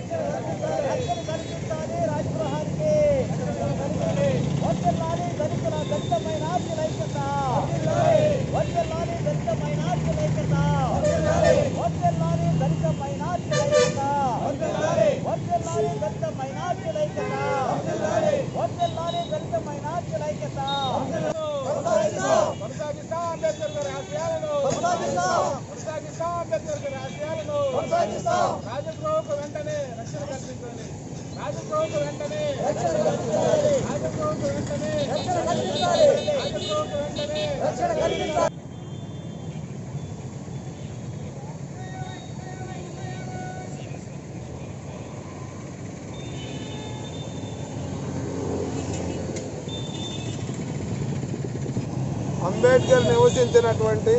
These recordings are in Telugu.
రక్షణ కల్పించాలి రాజగృహానికి వర్తిల్లాలి దళితుల దళితమైన ఐక్యత వర్తిల్లాలి దళితమైన ఐక్యత వర్తిల్లాలి దళితమైన ఐక్యత వర్తిల్లాలి దళితమైన ఐక్యత వర్తిల్లాలి దళితమైన ఐక్యత కొనసాగిస్తాం అంబేద్కర్ గారి ఆశయాలను కొనసాగిస్తాం అంబేద్కర్ గారి ఆశయాలను రాజద్రోహకు వెంటనే రక్షణ కల్పించండి రాజద్రోహకు వెంటనే రాజద్రోహకు వెంటనే రాజద్రోహకు వెంటనే అంబేద్కర్ నివసించినటువంటి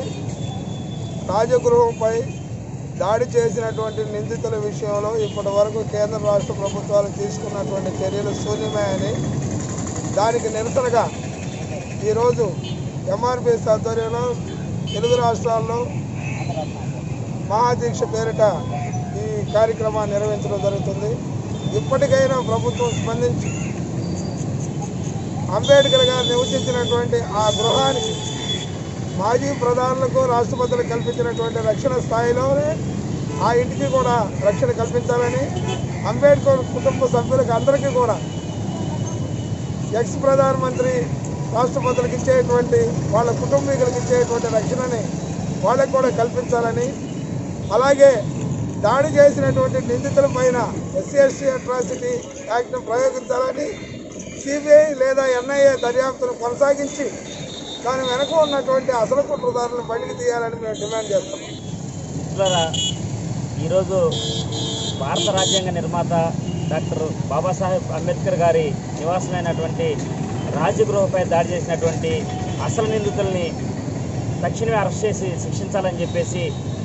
రాజగృహంపై దాడి చేసినటువంటి నిందితుల విషయంలో ఇప్పటి వరకు కేంద్ర రాష్ట్ర ప్రభుత్వాలు తీసుకున్నటువంటి చర్యలు శూన్యమే దానికి నిరసనగా ఈరోజు ఎంఆర్పిఎస్ ఆధ్వర్యంలో తెలుగు రాష్ట్రాల్లో మహాదీక్ష పేరిట ఈ కార్యక్రమాన్ని నిర్వహించడం జరుగుతుంది ఇప్పటికైనా ప్రభుత్వం స్పందించి అంబేద్కర్ గారు నివసించినటువంటి ఆ గృహానికి మాజీ ప్రధానులకు రాష్ట్రపతులకు కల్పించినటువంటి రక్షణ స్థాయిలోనే ఆ ఇంటికి కూడా రక్షణ కల్పించాలని అంబేద్కర్ కుటుంబ సభ్యులకు అందరికీ కూడా ఎక్స్ ప్రధానమంత్రి రాష్ట్రపతులకు ఇచ్చేటువంటి వాళ్ళ కుటుంబీకులకు ఇచ్చేటువంటి రక్షణని వాళ్ళకు కూడా కల్పించాలని అలాగే దాడి చేసినటువంటి నిందితుల పైన ఎస్సీ ఎస్టీ అట్రాసిటీ యాక్ట్ను ప్రయోగించాలని సిబిఐ లేదా ఎన్ఐఏ దర్యాప్తును కొనసాగించి దాని వెనక ఉన్నటువంటి అసలు కుట్రదారులను బయటికి తీయాలని మేము డిమాండ్ చేస్తున్నాం మిత్రులారా ఈరోజు భారత రాజ్యాంగ నిర్మాత డాక్టర్ బాబాసాహెబ్ అంబేద్కర్ గారి నివాసమైనటువంటి రాజగృహపై దాడి చేసినటువంటి అసలు నిందితుల్ని తక్షణమే అరెస్ట్ చేసి శిక్షించాలని చెప్పేసి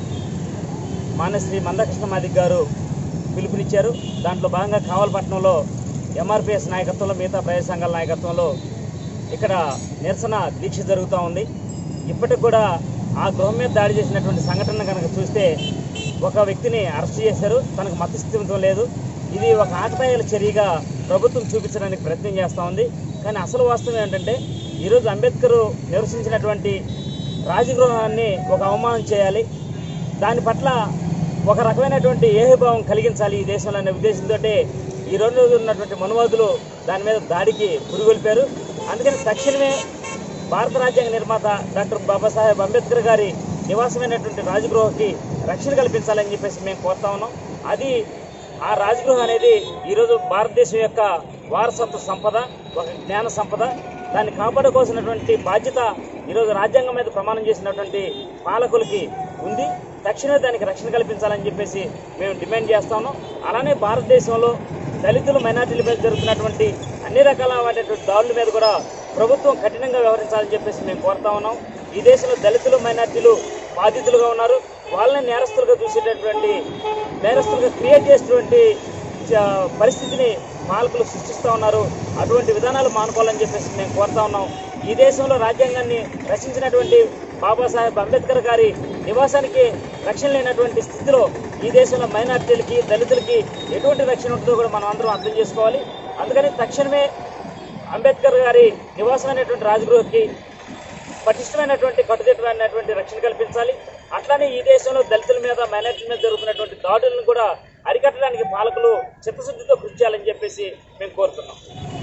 మానశ్రీ మందకృష్ణ మాదిక్ గారు పిలుపునిచ్చారు దాంట్లో భాగంగా కావలపట్నంలో ఎంఆర్పిఎస్ నాయకత్వంలో మిగతా ప్రజా సంఘాల నాయకత్వంలో ఇక్కడ నిరసన దీక్ష జరుగుతూ ఉంది ఇప్పటికి కూడా ఆ గృహం మీద దాడి చేసినటువంటి సంఘటన కనుక చూస్తే ఒక వ్యక్తిని అరెస్ట్ చేశారు తనకు మతస్థిమితం లేదు ఇది ఒక ఆకతాయిల చర్యగా ప్రభుత్వం చూపించడానికి ప్రయత్నం చేస్తూ ఉంది కానీ అసలు వాస్తవం ఏంటంటే ఈరోజు అంబేద్కర్ నివసించినటువంటి రాజగృహాన్ని ఒక అవమానం చేయాలి దాని పట్ల ఒక రకమైనటువంటి ఏహభావం కలిగించాలి ఈ దేశంలో అనే ఉద్దేశంతో ఈ రెండు రోజులు ఉన్నటువంటి మనువాదులు దాని మీద దాడికి పురుగొల్పారు అందుకని తక్షణమే భారత రాజ్యాంగ నిర్మాత డాక్టర్ బాబాసాహెబ్ అంబేద్కర్ గారి నివాసమైనటువంటి రాజగృహకి రక్షణ కల్పించాలని చెప్పేసి మేము కోరుతా ఉన్నాం అది ఆ రాజగృహం అనేది ఈరోజు భారతదేశం యొక్క వారసత్వ సంపద ఒక జ్ఞాన సంపద దాన్ని కాపాడుకోవాల్సినటువంటి బాధ్యత ఈరోజు రాజ్యాంగం మీద ప్రమాణం చేసినటువంటి పాలకులకి ఉంది తక్షణమే దానికి రక్షణ కల్పించాలని చెప్పేసి మేము డిమాండ్ చేస్తా ఉన్నాం అలానే భారతదేశంలో దళితులు మైనార్టీల మీద జరుగుతున్నటువంటి అన్ని రకాలైనటువంటి దాడుల మీద కూడా ప్రభుత్వం కఠినంగా వ్యవహరించాలని చెప్పేసి మేము కోరుతా ఉన్నాం ఈ దేశంలో దళితులు మైనార్టీలు బాధితులుగా ఉన్నారు వాళ్ళని నేరస్తులుగా చూసేటటువంటి నేరస్తులుగా క్రియేట్ చేసేటువంటి చ- పరిస్థితిని పాలకులు సృష్టిస్తూ ఉన్నారు అటువంటి విధానాలు మానుకోవాలని చెప్పేసి మేము కోరుతా ఉన్నాం ఈ దేశంలో రాజ్యాంగాన్ని రచించినటువంటి బాబాసాహెబ్ అంబేద్కర్ గారి నివాసానికి రక్షణ లేనటువంటి స్థితిలో ఈ దేశంలో మైనార్టీలకి దళితులకి ఎటువంటి రక్షణ ఉంటుందో కూడా మనం అందరం అర్థం చేసుకోవాలి అందుకని తక్షణమే అంబేద్కర్ గారి నివాసమైనటువంటి రాజగృహకి పటిష్టమైనటువంటి కట్టుదిట్టమైనటువంటి రక్షణ కల్పించాలి అట్లానే ఈ దేశంలో దళితుల మీద మైనార్టీల మీద జరుగుతున్నటువంటి దాడులను కూడా అరికట్టడానికి పాలకులు చిత్తశుద్ధితో కృషి చేయాలని చెప్పేసి మేము కోరుతున్నాం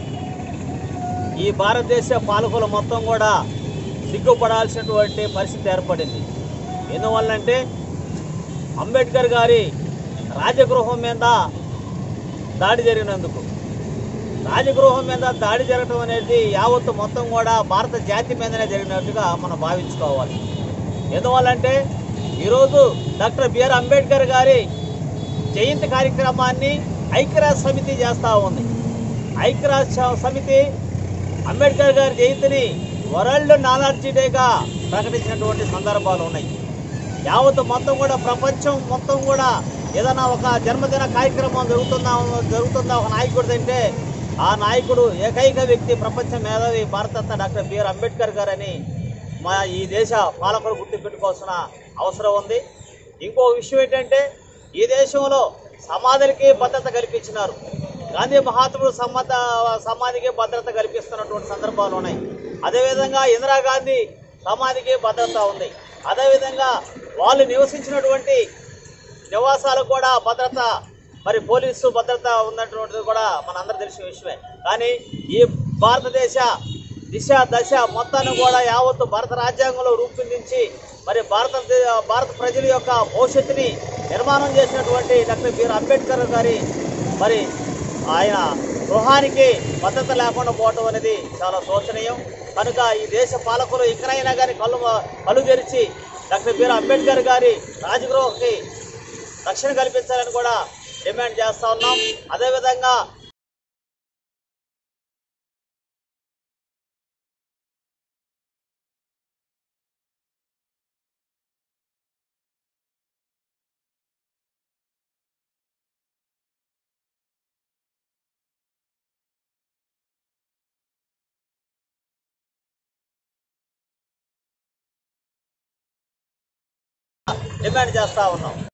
ఈ భారతదేశ పాలకులు మొత్తం కూడా సిగ్గుపడాల్సినటువంటి పరిస్థితి ఏర్పడింది ఎందువల్లంటే అంబేద్కర్ గారి రాజగృహం మీద దాడి జరిగినందుకు రాజగృహం మీద దాడి జరగడం అనేది యావత్తు మొత్తం కూడా భారత జాతి మీదనే జరిగినట్టుగా మనం భావించుకోవాలి ఎందువల్లంటే ఈరోజు డాక్టర్ బిఆర్ అంబేద్కర్ గారి జయంతి కార్యక్రమాన్ని ఐక్యరాజ్య సమితి చేస్తూ ఉంది ఐక్యరాజ్య సమితి అంబేద్కర్ గారి జయంతిని వరల్డ్ నాలెడ్జీ డేగా ప్రకటించినటువంటి సందర్భాలు ఉన్నాయి యావత్ మొత్తం కూడా ప్రపంచం మొత్తం కూడా ఏదైనా ఒక జన్మదిన కార్యక్రమం జరుగుతుందా జరుగుతుందా ఒక నాయకుడు అంటే ఆ నాయకుడు ఏకైక వ్యక్తి ప్రపంచ మేధావి భారతరత్న డాక్టర్ బిఆర్ అంబేద్కర్ గారు అని మా ఈ దేశ పాలకులు గుర్తుపెట్టుకోవాల్సిన అవసరం ఉంది ఇంకో విషయం ఏంటంటే ఈ దేశంలో సమాధులకి భద్రత కల్పించినారు గాంధీ మహాత్ముడు సమ్మత సమాధికి భద్రత కల్పిస్తున్నటువంటి సందర్భాలు ఉన్నాయి అదేవిధంగా ఇందిరాగాంధీ సమాధికి భద్రత ఉంది అదేవిధంగా వాళ్ళు నివసించినటువంటి నివాసాలకు కూడా భద్రత మరి పోలీసు భద్రత ఉన్నటువంటిది కూడా మనందరూ తెలిసిన విషయమే కానీ ఈ భారతదేశ దిశ దశ మొత్తాన్ని కూడా యావత్తు భారత రాజ్యాంగంలో రూపొందించి మరి భారత భారత ప్రజల యొక్క భవిష్యత్తుని నిర్మాణం చేసినటువంటి డాక్టర్ బిఆర్ అంబేద్కర్ గారి మరి ఆయన గృహానికి భద్రత లేకుండా పోవటం అనేది చాలా శోచనీయం కనుక ఈ దేశ పాలకులు ఇకనైనా కానీ కళ్ళు కళ్ళు తెరిచి డాక్టర్ బిఆర్ అంబేద్కర్ గారి రాజగృహకి రక్షణ కల్పించాలని కూడా డిమాండ్ చేస్తా ఉన్నాం అదేవిధంగా డిమాండ్ చేస్తా ఉన్నాం